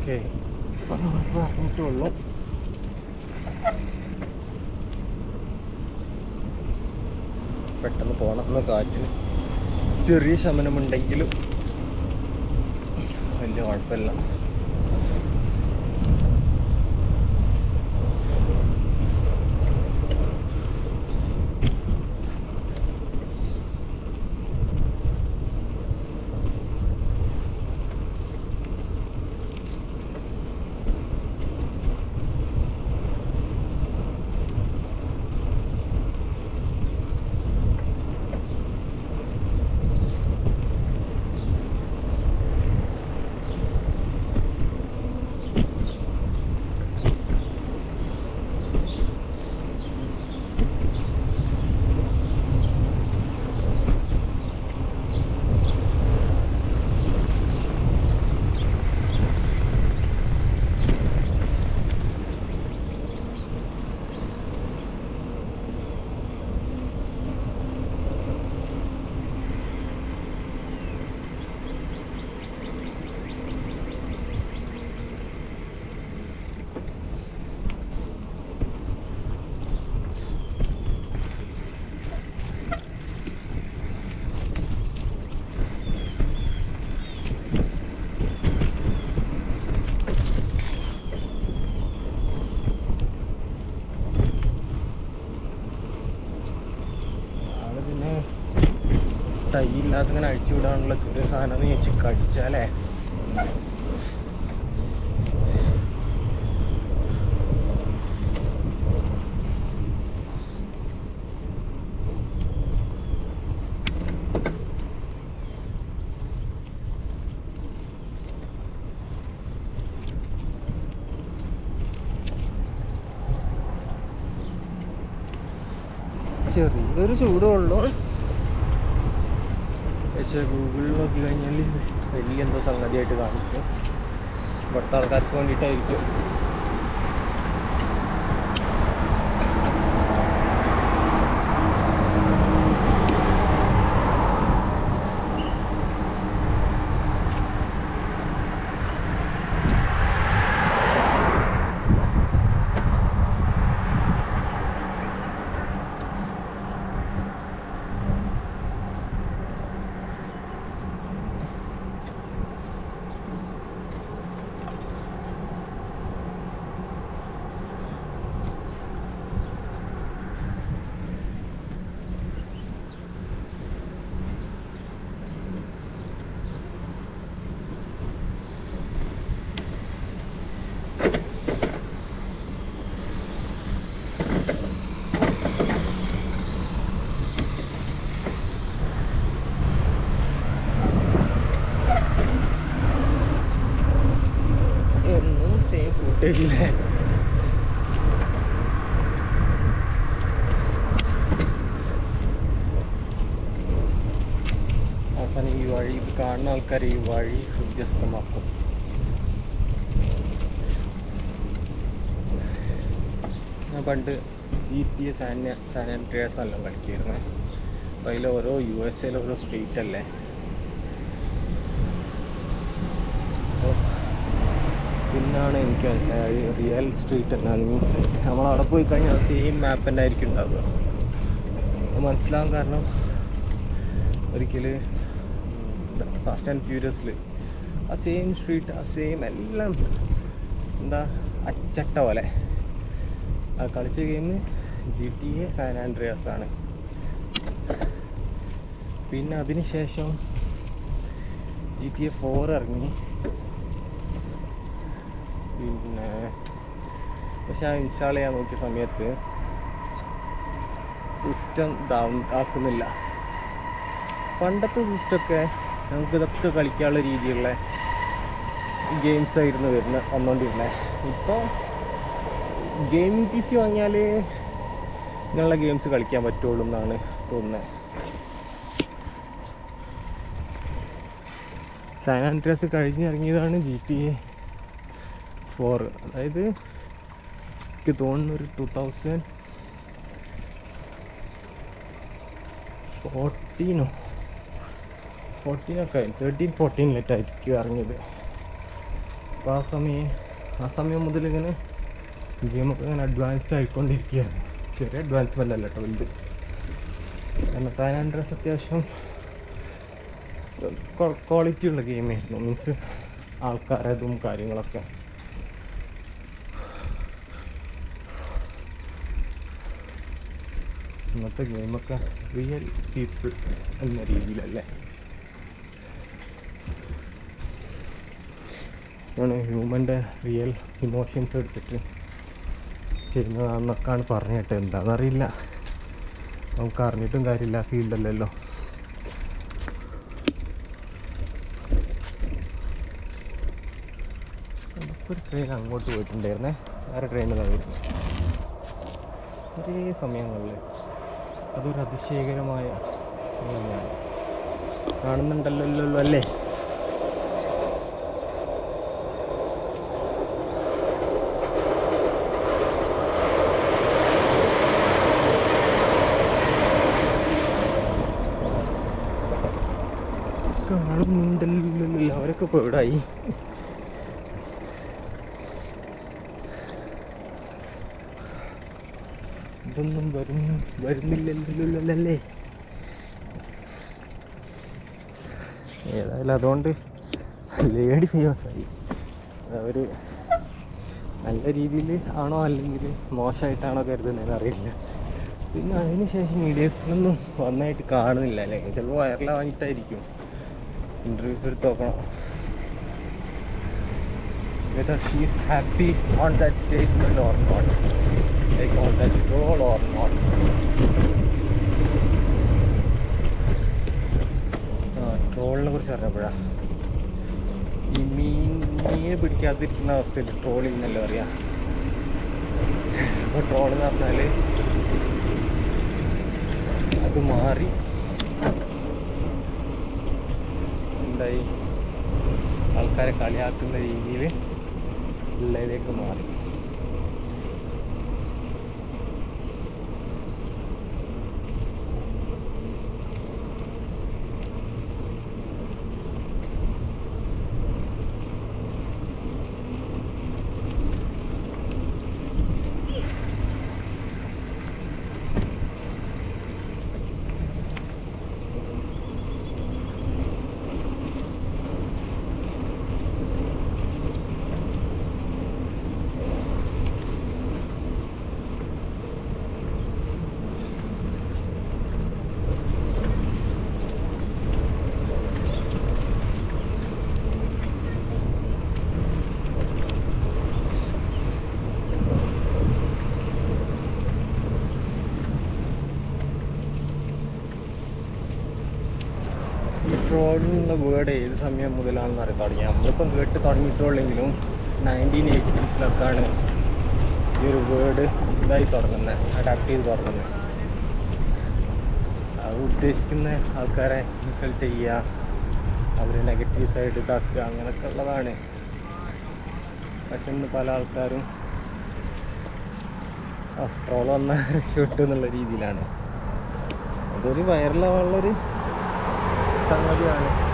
okay പറഞ്ഞിട്ടുള്ളൂ പെട്ടെന്ന് പോകണം എന്ന് കാറ്റിന് ചെറിയ ശമനമുണ്ടെങ്കിലും വലിയ കുഴപ്പമില്ല ആള് പിന്നെ ടൈ ഇല്ലാതെ ഇങ്ങനെ അഴിച്ചു വിടാനുള്ള ചെറിയ സാധനം നീ വെച്ച് കടിച്ചാലേ ചെറിയൊരു ചൂടുള്ളൂ പക്ഷേ ഗൂഗിളിൽ നോക്കി കഴിഞ്ഞാൽ വലിയ എന്തോ സംഗതിയായിട്ട് കാണിക്കും ഇവിടുത്തെ ആൾക്കാർക്ക് വേണ്ടിയിട്ടായിരിക്കും എന്നും സെയിം ഫുട്ടേജില്ലേ അവസാനം ഈ വഴി ഇത് കാണുന്ന ആൾക്കാർ ഈ വഴി ഹൃദ്യസ്ഥമാക്കും ഞാൻ പണ്ട് ജി ടി എ സാന സാൻ ആൻഡ്രിയാസ് എല്ലാം കളിക്കുമായിരുന്നേ അപ്പോൾ അതിൽ ഓരോ യു എസ് എയിൽ ഓരോ സ്ട്രീറ്റ് അല്ലേ അപ്പോൾ പിന്നാണ് എനിക്ക് മനസ്സിലായത് റിയൽ സ്ട്രീറ്റ് എന്നാണ് മീൻസ് നമ്മളവിടെ പോയി കഴിഞ്ഞാൽ സെയിം മാപ്പ് തന്നെ ആയിരിക്കും ഉണ്ടാവുക അത് മനസ്സിലാവാൻ കാരണം ഒരിക്കൽ ഫാസ്റ്റ് ആൻഡ് ഫ്യൂരിയസിൽ ആ സെയിം സ്ട്രീറ്റ് ആ സെയിം എല്ലാം എന്താ അച്ചട്ട പോലെ ആ കളിച്ച game G T A San Andreas ആണ് പിന്നെ അതിന് ശേഷം ജി ടി എ ഫോർ ഇറങ്ങി പിന്നെ പക്ഷെ ആ ഇൻസ്റ്റാൾ ചെയ്യാൻ നോക്കിയ സമയത്ത് സിസ്റ്റം ആക്കുന്നില്ല പണ്ടത്തെ സിസ്റ്റമൊക്കെ നമുക്ക് ഇതൊക്കെ കളിക്കാനുള്ള രീതിയിലുള്ള ഗെയിംസ് ആയിരുന്നു വരുന്ന വന്നുകൊണ്ടിരുന്നത് ഇപ്പോൾ ഗെയിമിംഗ് പി സി വാങ്ങിയാൽ ഇങ്ങനെയുള്ള ഗെയിംസ് കളിക്കാൻ പറ്റുള്ളൂ എന്നാണ് തോന്നുന്നത് സാൻ ആൻഡ്രിയാസ് കഴിഞ്ഞിറങ്ങിയതാണ് ജി ടി എ ഫോർ അതായത് എനിക്ക് തോന്നുന്നു ഒരു ടു തൗസൻഡ് ഫോർട്ടീനോ ഫോർട്ടീനൊക്കെ തേർട്ടീൻ ഫോർട്ടീനിലായിട്ടായിരിക്കും ഇറങ്ങിയത് അപ്പോൾ ആ സമയം ആ സമയം മുതൽ ഇങ്ങനെ ഗെയിമൊക്കെ ഇങ്ങനെ അഡ്വാൻസ്ഡ് ആയിക്കൊണ്ടിരിക്കുകയാണ് ചെറിയ അഡ്വാൻസ്മെൻ്റ് അല്ല കേട്ടോ വലുത് കാരണം സാൻ ആൻഡ്രസ് അത്യാവശ്യം ക്വാളിറ്റി ഉള്ള ഗെയിമായിരുന്നു മീൻസ് ആൾക്കാരതും കാര്യങ്ങളൊക്കെ ഇന്നത്തെ ഗെയിമൊക്കെ റിയൽ പീപ്പിൾ എന്ന രീതിയിലല്ലേ ആണ് ഹ്യൂമൻ്റെ റിയൽ ഇമോഷൻസ് എടുത്തിട്ട് ചെയ്യുന്നതാണെന്നൊക്കെയാണ് പറഞ്ഞിട്ട് എന്താണെന്നറിയില്ല നമുക്ക് അറിഞ്ഞിട്ടും കാര്യമില്ല ഫീൽഡല്ലല്ലോ ഒരു ട്രെയിൻ അങ്ങോട്ട് പോയിട്ടുണ്ടായിരുന്നേ വേറെ ട്രെയിൻ വരുന്നു ഒരേ സമയങ്ങളിൽ അതൊരു അതിശയകരമായ സമയമാണ് കാണുന്നുണ്ടല്ലോ അല്ലേ കാണുന്നുണ്ടല്ലോ അവരൊക്കെ ഇപ്പോൾ എവിടായി ഇതൊന്നും വരും വരുന്നില്ലല്ലേ ഏതായാലും അതുകൊണ്ട് ലേഡി ഫേമസ് ആയി അവർ നല്ല രീതിയിൽ ആണോ അല്ലെങ്കിൽ മോശമായിട്ടാണോ കരുതുന്നതെന്ന് അറിയില്ല പിന്നെ അതിന് ശേഷം മീഡിയസിലൊന്നും വന്നായിട്ട് കാണുന്നില്ല അല്ലേ ചിലപ്പോൾ വൈറലാവാഞ്ഞിട്ടായിരിക്കും ഇൻ്റർവ്യൂസ് എടുത്ത് നോക്കണം whether she is happy on that statement or not like on that role or not ആ ട്രോളിനെ കുറിച്ച് പറഞ്ഞപ്പോഴാണ് ഈ മീൻ മീൻ പിടിക്കാതിരിക്കുന്ന അവസ്ഥയിൽ ട്രോളിംഗ് എന്നല്ലേ പറയാ അപ്പോൾ ട്രോൾ എന്ന് പറഞ്ഞാൽ അത് മാറി എന്തായി ആൾക്കാരെ കളിയാക്കുന്ന രീതിയിൽ ഉള്ളതിലേക്ക് മാറി ഈ ട്രോളിനുള്ള വേർഡ് ഏത് സമയം മുതലാണെന്ന് അറിയാൻ തുടങ്ങി നമ്മളിപ്പം കേട്ട് തുടങ്ങിയിട്ടുള്ളെങ്കിലും നയൻറ്റീൻ എയ്റ്റീസിലൊക്കെയാണ് ഈ ഒരു വേർഡ് ഇതായി തുടങ്ങുന്നത് അഡാപ്റ്റ് ചെയ്ത് തുടങ്ങുന്നത് അത് ഉദ്ദേശിക്കുന്ന ആൾക്കാരെ ഇൻസൾട്ട് ചെയ്യുക അവരെ നെഗറ്റീവ് സൈഡ് ഇതാക്കുക അങ്ങനെയൊക്കെ ഉള്ളതാണ് പക്ഷെ ഇന്ന് പല ആൾക്കാരും ട്രോൾ വന്ന രക്ഷപ്പെട്ടു എന്നുള്ള രീതിയിലാണ് അതൊരു വൈറലാവാനുള്ളൊരു സംഗതിയാണ്